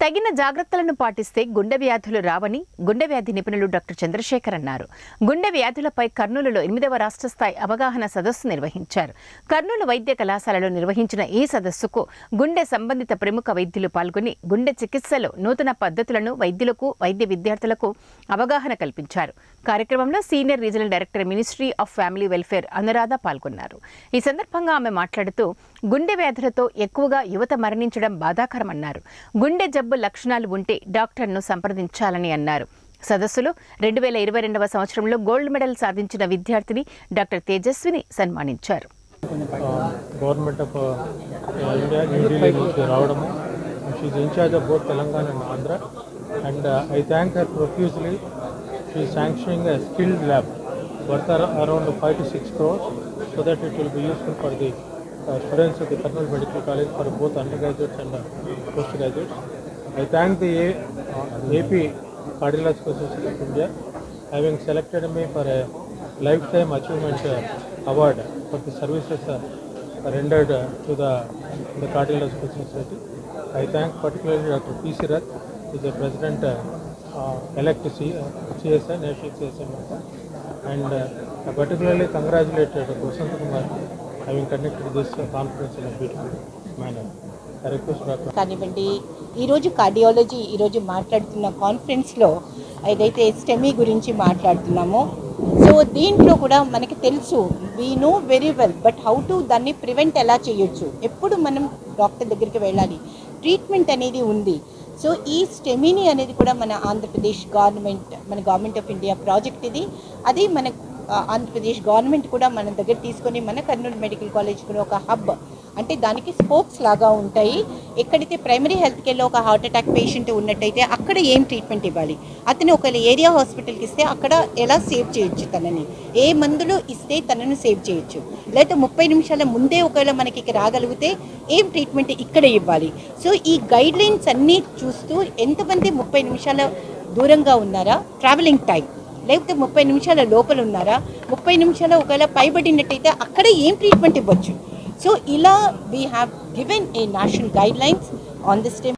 తగిన జాగ్రత్తలను పాటిస్తే గుండె వ్యాధులు రావని గుండె వ్యాధి నిపుణులు డాక్టర్ చంద్రశేఖర్ అన్నారు గుండె వ్యాధులపై కర్నూలులో ఎనిమిదవ రాష్ట్ర స్థాయి అవగాహన సదస్సు నిర్వహించారు కర్నూలు వైద్య కళాశాలలో నిర్వహించిన ఈ సదస్సుకు గుండె సంబంధిత ప్రముఖ వైద్యులు పాల్గొని గుండె చికిత్సలో నూతన పద్ధతులను వైద్యులకు వైద్య విద్యార్థులకు అవగాహన కల్పించారు కార్యక్రమంలో senior regional director ministry of family welfare Anuradha పాల్గొన్నారు ఈ సందర్భంగా ఆమె మాట్లాడుతూ గుండె వ్యాధులతో ఎక్కువగా యువత మరణించడం బాధాకరమన్నారు గుండె జబ్బు లక్షణాలు ఉంటే డాక్టర్ను సంప్రదించాలని అన్నారు సదస్సులో రెండు వేల ఇరవై రెండవ సంవత్సరంలో గోల్డ్ మెడల్ సాధించిన విద్యార్థిని డాక్టర్ తేజస్విని సన్మానించారు గవర్నమెంట్ ఆఫ్ ఇండియా న్యూఢిల్లీ నుంచి రావడము she incharge of both Telangana and Andhra and I thank her profusely she sanctioning a skilled lab worth around five to six crores so that it will be useful for the students of the Kurnool medical college for both undergraduates and postgraduates I thank the A- uh, AP Cardiological Society of India having selected me for a lifetime achievement uh, award for the services uh, rendered uh, to the, the Cardiological Society. I thank particularly Dr. P. C. Rath, who is the president uh, uh, elect C, uh, CSI, National CSI member. And uh, I particularly congratulate uh, Dr. Vasant Kumar having conducted this uh, conference in a beautiful manner. I request Dr. కానివ్వండి ఈరోజు cardiology ఈరోజు మాట్లాడుతున్న కాన్ఫరెన్స్లో ఏదైతే STEMI గురించి మాట్లాడుతున్నామో so దీంట్లో కూడా మనకి తెలుసు we know very well but how to దాన్ని ప్రివెంట్ ఎలా చేయొచ్చు ఎప్పుడు మనం డాక్టర్ దగ్గరికి వెళ్ళాలి ట్రీట్మెంట్ అనేది ఉంది సో ఈ స్టెమీని అనేది కూడా మన ఆంధ్రప్రదేశ్ గవర్నమెంట్ మన గవర్నమెంట్ ఆఫ్ ఇండియా ప్రాజెక్ట్ ఇది అది మన ఆ, ఆంధ్రప్రదేశ్ గవర్నమెంట్ కూడా మన దగ్గర తీసుకొని మన కర్నూలు మెడికల్ కాలేజ్ కూడా ఒక హబ్ అంటే దానికి స్పోక్స్ లాగా ఉంటాయి ఎక్కడైతే ప్రైమరీ హెల్త్ కేర్లో ఒక హార్ట్ అటాక్ పేషెంట్ ఉన్నట్టయితే అక్కడ ఏం ట్రీట్మెంట్ ఇవ్వాలి అతను ఒక ఏరియా హాస్పిటల్కి ఇస్తే అక్కడ ఎలా సేవ్ చేయొచ్చు తనని ఏ మందులు ఇస్తే తనను సేవ్ చేయొచ్చు లేకపోతే ముప్పై నిమిషాల ముందే ఒకవేళ మనకి ఇక్కడ రాగలిగితే ఏం ట్రీట్మెంట్ ఇక్కడ ఇవ్వాలి సో ఈ గైడ్ లైన్స్ అన్నీ చూస్తూ ఎంతమంది ముప్పై నిమిషాల దూరంగా ఉన్నారా ట్రావెలింగ్ టైం లేకపోతే ముప్పై నిమిషాల లోపల ఉన్నారా ముప్పై నిమిషాల ఒకవేళ పైబడినట్టయితే అక్కడ ఏం ట్రీట్మెంట్ ఇవ్వచ్చు సో ఇలా we have given a national guidelines on this